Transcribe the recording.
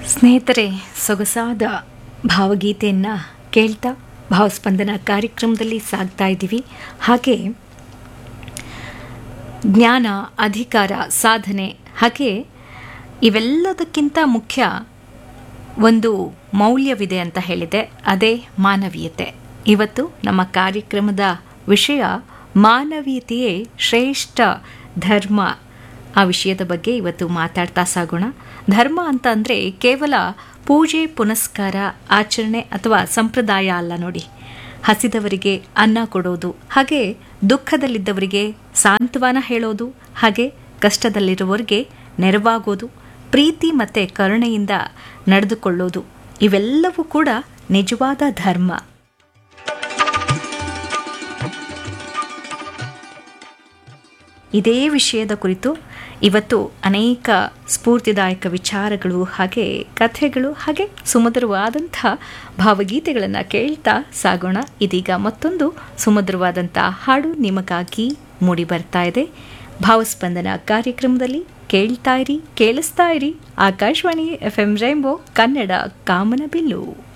ಸ್ನೇಹಿತರೆ ಸೊಗಸಾದ ಭಾವಗೀತೆಯನ್ನು ಕೇಳ್ತಾ ಭಾವಸ್ಪಂದನ ಕಾರ್ಯಕ್ರಮದಲ್ಲಿ ಸಾಗ್ತಾ ಇದ್ದೀವಿ ಹಾಗೆ ಜ್ಞಾನ ಅಧಿಕಾರ ಸಾಧನೆ ಹಾಗೆ ಇವೆಲ್ಲದಕ್ಕಿಂತ ಮುಖ್ಯ ಒಂದು ಮೌಲ್ಯವಿದೆ ಅಂತ ಹೇಳಿದೆ ಅದೇ ಮಾನವೀಯತೆ ಇವತ್ತು ನಮ್ಮ ಕಾರ್ಯಕ್ರಮದ ವಿಷಯ ಮಾನವೀಯತೆಯೇ ಶ್ರೇಷ್ಠ ಧರ್ಮ ಆ ವಿಷಯದ ಬಗ್ಗೆ ಇವತ್ತು ಮಾತಾಡ್ತಾ ಸಾಗೋಣ ಧರ್ಮ ಅಂತ ಅಂದರೆ ಕೇವಲ ಪೂಜೆ ಪುನಸ್ಕಾರ ಆಚರಣೆ ಅಥವಾ ಸಂಪ್ರದಾಯ ಅಲ್ಲ ನೋಡಿ ಹಸಿದವರಿಗೆ ಅನ್ನ ಕೊಡೋದು ಹಾಗೆ ದುಃಖದಲ್ಲಿದ್ದವರಿಗೆ ಸಾಂತ್ವನ ಹೇಳೋದು ಹಾಗೆ ಕಷ್ಟದಲ್ಲಿರುವವರಿಗೆ ನೆರವಾಗೋದು ಪ್ರೀತಿ ಮತ್ತು ಕರುಣೆಯಿಂದ ನಡೆದುಕೊಳ್ಳೋದು ಇವೆಲ್ಲವೂ ಕೂಡ ನಿಜವಾದ ಧರ್ಮ ಇದೇ ವಿಷಯದ ಕುರಿತು ಇವತ್ತು ಅನೇಕ ಸ್ಫೂರ್ತಿದಾಯಕ ವಿಚಾರಗಳು ಹಾಗೆ ಕಥೆಗಳು ಹಾಗೆ ಸುಮಧುರವಾದಂಥ ಭಾವಗೀತೆಗಳನ್ನು ಕೇಳ್ತಾ ಸಾಗೋಣ ಇದೀಗ ಮತ್ತೊಂದು ಸುಮಧುರವಾದಂಥ ಹಾಡು ನಿಮಗಾಗಿ ಮೂಡಿ ಬರ್ತಾ ಇದೆ ಭಾವಸ್ಪಂದನ ಕಾರ್ಯಕ್ರಮದಲ್ಲಿ ಕೇಳ್ತಾ ಇರಿ ಕೇಳಿಸ್ತಾ ಇರಿ Akashvani F M rainbow Kannada ಕಾಮನಬಿಲ್ಲು